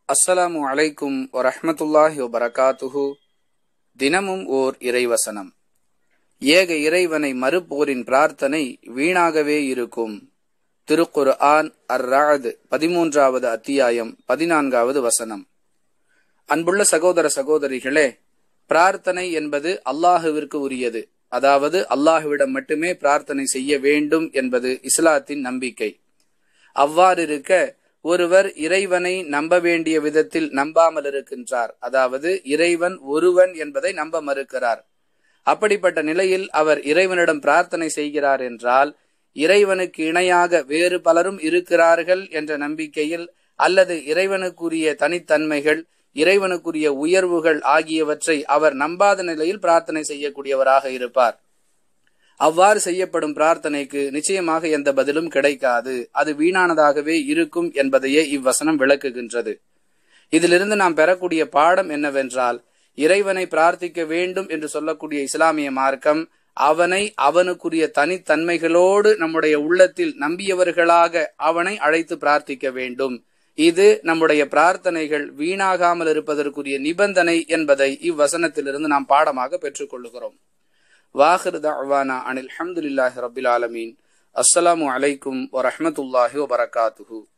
அஸ்ஸலாமு அலைக்கும் வரஹ்மத்துல்லாஹி வபரகாத்துஹு தினமும் ஓர் இறைவசனம் ஏக இறைவனை மறுப்போரின் பிரார்த்தனை வீணாகவே இருக்கும் திருக்குர் ஆன் அர் ராத் பதிமூன்றாவது அத்தியாயம் பதினான்காவது வசனம் அன்புள்ள சகோதர சகோதரிகளே பிரார்த்தனை என்பது அல்லாஹுவிற்கு உரியது அதாவது அல்லாஹுவிடம் மட்டுமே பிரார்த்தனை செய்ய வேண்டும் என்பது இஸ்லாத்தின் நம்பிக்கை அவ்வாறு இருக்க ஒருவர் இறைவனை நம்ப வேண்டிய விதத்தில் நம்பாமல் இருக்கின்றார் அதாவது இறைவன் ஒருவன் என்பதை நம்ப மறுக்கிறார் அப்படிப்பட்ட நிலையில் அவர் இறைவனிடம் பிரார்த்தனை செய்கிறார் என்றால் இறைவனுக்கு இணையாக வேறு பலரும் இருக்கிறார்கள் என்ற நம்பிக்கையில் அல்லது இறைவனுக்குரிய தனித்தன்மைகள் இறைவனுக்குரிய உயர்வுகள் ஆகியவற்றை அவர் நம்பாத நிலையில் பிரார்த்தனை செய்யக்கூடியவராக இருப்பார் அவ்வாறு செய்யப்படும் பிரார்த்தனைக்கு நிச்சயமாக எந்த பதிலும் கிடைக்காது அது வீணானதாகவே இருக்கும் என்பதையே இவ்வசனம் விளக்குகின்றது இதிலிருந்து நாம் பெறக்கூடிய பாடம் என்னவென்றால் இறைவனை பிரார்த்திக்க வேண்டும் என்று சொல்லக்கூடிய இஸ்லாமிய மார்க்கம் அவனை அவனுக்குரிய தனித்தன்மைகளோடு நம்முடைய உள்ளத்தில் நம்பியவர்களாக அவனை அழைத்து பிரார்த்திக்க வேண்டும் இது நம்முடைய பிரார்த்தனைகள் வீணாகாமல் இருப்பதற்குரிய நிபந்தனை என்பதை இவ்வசனத்திலிருந்து நாம் பாடமாக பெற்றுக்கொள்ளுகிறோம் வாஹிர் தவானா அனில் அஹமதுல்லாஹி ரபில் ஆலமீன் அஸ்ஸலாமு அலைக்கும் வரஹமத்துல்லாஹி வபரகாத்துஹூ